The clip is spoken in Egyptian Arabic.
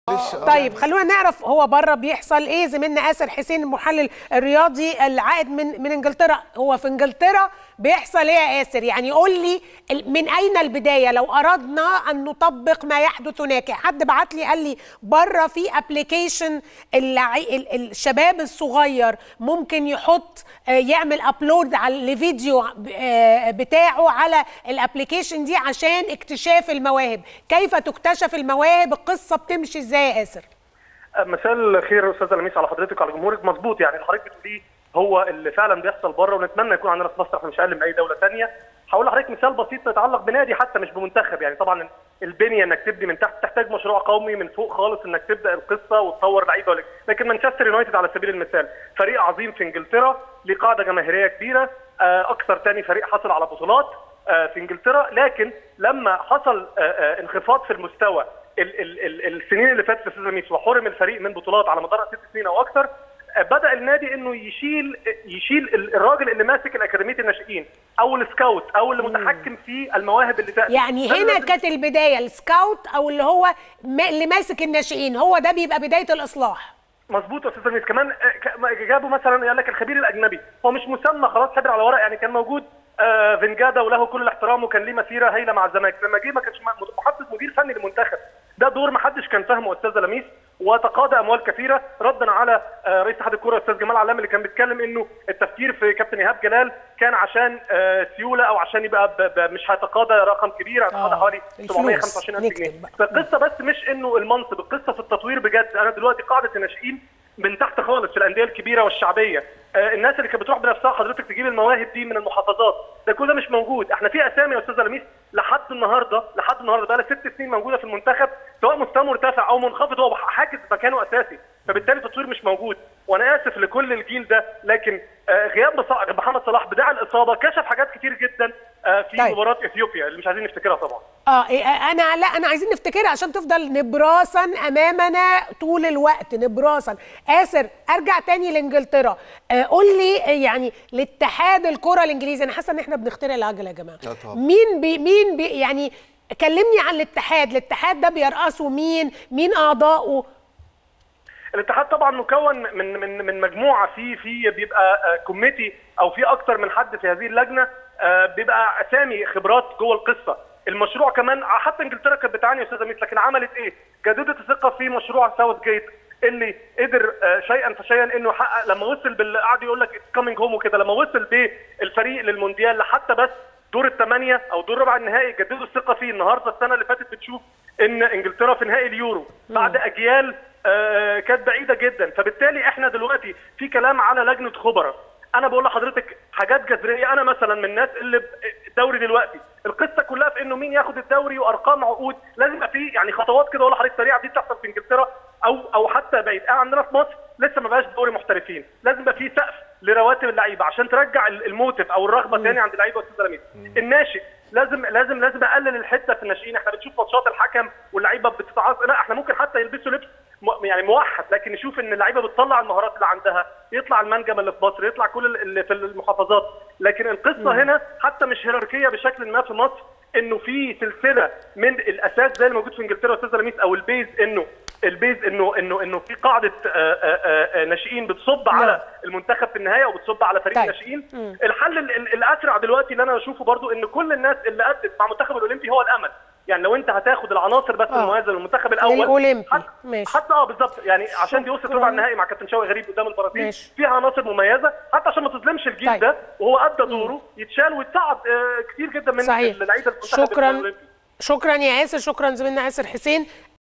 طيب خلونا نعرف هو بره بيحصل ايه زميلنا اسر حسين المحلل الرياضي العائد من من انجلترا هو في انجلترا بيحصل ايه يا اسر يعني قول لي من اين البدايه لو اردنا ان نطبق ما يحدث هناك حد بعت لي قال لي بره في ابلكيشن الشباب الصغير ممكن يحط يعمل ابلود على الفيديو بتاعه على الابلكيشن دي عشان اكتشاف المواهب كيف تكتشف المواهب القصه بتمشي ازاي يا اسر مساء الخير استاذه لميس على حضرتك وعلى جمهورك مظبوط يعني اللي حضرتك بتقوليه هو اللي فعلا بيحصل بره ونتمنى يكون عندنا في مصر احنا مش اقل من اي دوله ثانيه هقول لحضرتك مثال بسيط يتعلق بنادي حتى مش بمنتخب يعني طبعا البنيه انك تبني من تحت تحتاج مشروع قومي من فوق خالص انك تبدا القصه وتطور لعيبه لكن مانشستر يونايتد على سبيل المثال فريق عظيم في انجلترا ليه قاعده جماهيريه كبيره اكثر ثاني فريق حصل على بطولات في انجلترا لكن لما حصل انخفاض في المستوى ال ال ال السنين اللي فاتت في سيزاميس وحرم الفريق من بطولات على مدار ست سنين او اكثر بدا النادي انه يشيل يشيل الراجل اللي ماسك الاكاديميه الناشئين او السكاوت او اللي متحكم في المواهب اللي تأتي يعني هنا كانت البدايه السكاوت او اللي هو اللي ماسك الناشئين هو ده بيبقى بدايه الاصلاح مظبوط يا استاذ ميس كمان جابوا مثلا قال لك الخبير الاجنبي هو مش مسمى خلاص حبر على ورق يعني كان موجود آه فينجادا وله كل الاحترام وكان ليه مسيره هايله مع الزمالك لما جه ما كانش محدث مدير فني للمنتخب ده دور ما حدش كان فاهمه استاذ لميس وتقاضى اموال كثيره ردا على آه رئيس اتحاد الكوره استاذ جمال علام اللي كان بيتكلم انه التفكير في كابتن ايهاب جلال كان عشان آه سيوله او عشان يبقى ب ب مش هيتقاضى رقم كبير هيتقاضى حوالي 725000 جنيه فالقصه بس مش انه المنصب القصه في التطوير بجد انا دلوقتي قاعده الناشئين من تحت خالص في الانديه الكبيره والشعبيه آه الناس اللي كانت بتروح بنفسها حضرتك تجيب المواهب دي من المحافظات ده كل ده مش موجود احنا في اسامي يا استاذ لميس لحد النهارده لحد النهارده بقى لها ست سنين موجوده في المنتخب سواء مستوى مرتفع او منخفض هو حاجز مكانه اساسي فبالتالي التطوير مش موجود وانا اسف لكل الجيل ده لكن آه غياب محمد صلاح بداعي الاصابه كشف حاجات كتير جدا آه في طيب. مباراه اثيوبيا اللي مش عايزين نفتكرها طبعا اه انا لا انا عايزين نفتكرها عشان تفضل نبراسا امامنا طول الوقت نبراسا اسر ارجع تاني لانجلترا آه قول لي يعني الاتحاد الكره الانجليزي انا حاسه ان احنا بنخترع العجله يا جماعه مين بي مين بي يعني كلمني عن الاتحاد الاتحاد ده بيرأسه مين مين اعضائه الاتحاد طبعا مكون من من من مجموعه في في بيبقى كوميتي او في اكتر من حد في هذه اللجنه بيبقى اسامي خبرات جوه القصه المشروع كمان حتى انجلترا كانت بتعاني يا استاذه ميت لكن عملت ايه؟ جددت الثقه في مشروع ساوث جيت اللي قدر شيئا فشيئا انه يحقق لما وصل بال قعد يقول لك كامينج هوم وكده لما وصل بالفريق للمونديال لحتى بس دور الثمانيه او دور ربع النهائي جددوا الثقه فيه النهارده السنه اللي فاتت بتشوف ان انجلترا في نهائي اليورو بعد اجيال آه كانت بعيده جدا فبالتالي احنا دلوقتي في كلام على لجنه خبراء انا بقول لحضرتك حاجات جذريه انا مثلا من الناس اللي الدوري دلوقتي القصه كلها في انه مين ياخد الدوري وارقام عقود لازم يبقى في يعني خطوات كده اقول لحضرتك سريعه دي بتحصل في انجلترا او او حتى بعيد عندنا في مصر لسه ما بقاش دوري محترفين لازم يبقى في سقف لرواتب اللعيبه عشان ترجع الموتيف او الرغبه تاني عند اللعيبه استاذ لميس الناشئ لازم لازم لازم اقلل الحته في الناشئين احنا بنشوف ماتشات الحكم واللعيبه بتتعاطى لا احنا ممكن حتى يلبسوا لبس يعني موحد لكن نشوف ان اللعيبه بتطلع المهارات اللي عندها يطلع المنجم اللي في مصر يطلع كل اللي في المحافظات لكن القصه م. هنا حتى مش هيراركيه بشكل ما في مصر انه في سلسله من الاساس زي اللي موجود في انجلترا استاذ لميس او البيز انه البيز انه انه انه في قاعده ناشئين بتصب لا. على المنتخب في النهايه وبتصب على فريق الناشئين طيب. الحل الاسرع دلوقتي اللي انا بشوفه برضو ان كل الناس اللي ادت مع المنتخب الاولمبي هو الامل يعني لو انت هتاخد العناصر بس المميزه للمنتخب الاول الاولمبي ماشي حتى اه بالظبط يعني عشان دي وصلت ربع النهائي مع كابتن شوقي غريب قدام البرازيل فيها عناصر مميزه حتى عشان ما تظلمش الجيل طيب. ده وهو ادى دوره يتشال ويتصعد آه كتير جدا من اللعيبه شكرا شكرا يا ياسر شكرا زميلنا ياسر حسين